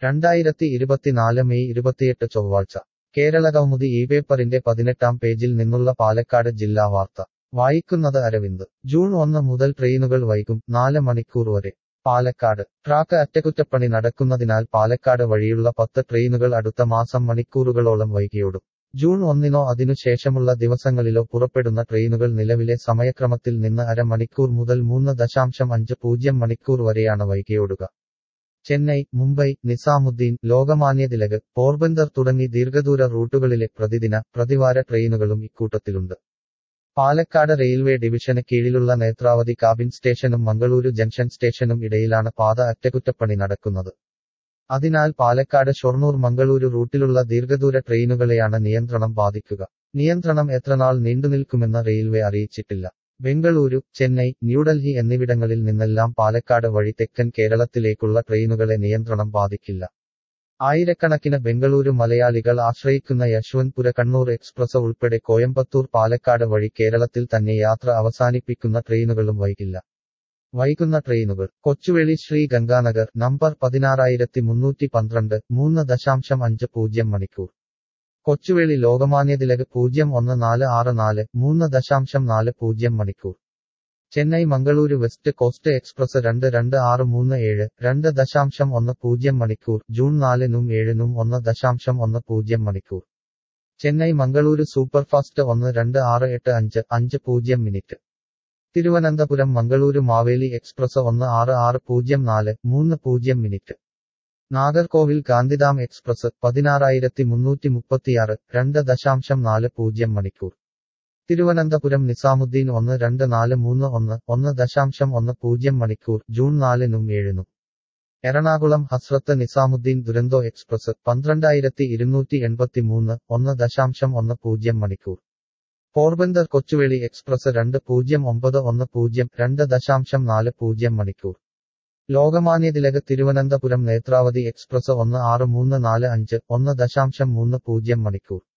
രണ്ടായിരത്തി ഇരുപത്തിനാല് മെയ് ഇരുപത്തിയെട്ട് ചൊവ്വാഴ്ച കേരള കൗമുദി ഈ പേപ്പറിന്റെ പതിനെട്ടാം പേജിൽ നിന്നുള്ള പാലക്കാട് ജില്ലാ വാർത്ത വായിക്കുന്നത് അരവിന്ദ് ജൂൺ ഒന്ന് മുതൽ ട്രെയിനുകൾ വൈകും നാല് മണിക്കൂർ വരെ പാലക്കാട് ട്രാക്ക് അറ്റകുറ്റപ്പണി നടക്കുന്നതിനാൽ പാലക്കാട് വഴിയുള്ള പത്ത് ട്രെയിനുകൾ അടുത്ത മാസം മണിക്കൂറുകളോളം വൈകിയോടും ജൂൺ ഒന്നിനോ അതിനു ശേഷമുള്ള ദിവസങ്ങളിലോ പുറപ്പെടുന്ന ട്രെയിനുകൾ നിലവിലെ സമയക്രമത്തിൽ നിന്ന് അരമണിക്കൂർ മുതൽ മൂന്ന് ദശാംശം അഞ്ച് പൂജ്യം മണിക്കൂർ വരെയാണ് വൈകിയോടുക ചെന്നൈ മുംബൈ നിസാമുദ്ദീൻ ലോകമാന്യ തിലക് പോർബന്ദർ തുടങ്ങി ദീർഘദൂര റൂട്ടുകളിലെ പ്രതിദിന പ്രതിവാര ട്രെയിനുകളും ഇക്കൂട്ടത്തിലുണ്ട് പാലക്കാട് റെയിൽവേ ഡിവിഷന് കീഴിലുള്ള നേത്രാവതി കാബിൻ സ്റ്റേഷനും മംഗളൂരു ജംഗ്ഷൻ സ്റ്റേഷനും ഇടയിലാണ് പാത അറ്റകുറ്റപ്പണി നടക്കുന്നത് അതിനാൽ പാലക്കാട് ഷൊർണൂർ മംഗളൂരു റൂട്ടിലുള്ള ദീർഘദൂര ട്രെയിനുകളെയാണ് നിയന്ത്രണം ബാധിക്കുക നിയന്ത്രണം എത്രനാൾ നീണ്ടുനിൽക്കുമെന്ന് റെയിൽവേ അറിയിച്ചിട്ടില്ല ബംഗളൂരു ചെന്നൈ ന്യൂഡൽഹി എന്നിവിടങ്ങളിൽ നിന്നെല്ലാം പാലക്കാട് വഴി തെക്കൻ കേരളത്തിലേക്കുള്ള ട്രെയിനുകളെ നിയന്ത്രണം ബാധിക്കില്ല ആയിരക്കണക്കിന് ബംഗളൂരു മലയാളികൾ ആശ്രയിക്കുന്ന യശ്വന്ത്പുര കണ്ണൂർ എക്സ്പ്രസ് ഉൾപ്പെടെ കോയമ്പത്തൂർ പാലക്കാട് വഴി കേരളത്തിൽ തന്നെ യാത്ര അവസാനിപ്പിക്കുന്ന ട്രെയിനുകളും വൈകില്ല വൈകുന്ന ട്രെയിനുകൾ കൊച്ചുവേളി ശ്രീ ഗംഗാനഗർ നമ്പർ പതിനാറായിരത്തി മുന്നൂറ്റി പന്ത്രണ്ട് മൂന്ന് ദശാംശം അഞ്ച് പൂജ്യം മണിക്കൂർ കൊച്ചുവേളി ലോകമാന്യ തിലക് പൂജ്യം ഒന്ന് നാല് ആറ് നാല് മൂന്ന് ദശാംശം നാല് പൂജ്യം മണിക്കൂർ Chennai Mangaluru west coast express രണ്ട് രണ്ട് ആറ് മൂന്ന് ഏഴ് രണ്ട് ദശാംശം ഒന്ന് പൂജ്യം മണിക്കൂർ ജൂൺ നാലിനും ഏഴിനും ഒന്ന് ദശാംശം ഒന്ന് പൂജ്യം മണിക്കൂർ ചെന്നൈ മംഗളൂരു സൂപ്പർഫാസ്റ്റ് ഒന്ന് രണ്ട് ആറ് എട്ട് അഞ്ച് അഞ്ച് പൂജ്യം മിനിറ്റ് തിരുവനന്തപുരം മംഗളൂരു മാവേലി എക്സ്പ്രസ് ഒന്ന് ആറ് ആറ് പൂജ്യം നാല് മൂന്ന് പൂജ്യം മിനിറ്റ് നാഗർകോവിൽ ഗാന്ധിധാം എക്സ്പ്രസ് പതിനാറായിരത്തി മുന്നൂറ്റി മുപ്പത്തിയാറ് രണ്ട് ദശാംശം നാല് പൂജ്യം മണിക്കൂർ തിരുവനന്തപുരം നിസാമുദ്ദീൻ ഒന്ന് രണ്ട് നാല് മൂന്ന് ഒന്ന് ഒന്ന് ദശാംശം ഒന്ന് പൂജ്യം മണിക്കൂർ ജൂൺ നാലിനും ഏഴിനും എറണാകുളം ഹസ്രത്ത് നിസാമുദ്ദീൻ ദുരന്തോ എക്സ്പ്രസ് പന്ത്രണ്ടായിരത്തി ഇരുന്നൂറ്റി എൺപത്തി മൂന്ന് ഒന്ന് ദശാംശം ഒന്ന് പൂജ്യം മണിക്കൂർ പോർബന്ദർ കൊച്ചുവേളി എക്സ്പ്രസ് രണ്ട് പൂജ്യം ഒമ്പത് ഒന്ന് പൂജ്യം രണ്ട് ദശാംശം നാല് പൂജ്യം മണിക്കൂർ ലോകമാന്യ തിലക് തിരുവനന്തപുരം നേത്രാവതി എക്സ്പ്രസ് ഒന്ന് ആറ് മൂന്ന് നാല് അഞ്ച് ഒന്ന് ദശാംശം മൂന്ന് പൂജ്യം മണിക്കൂർ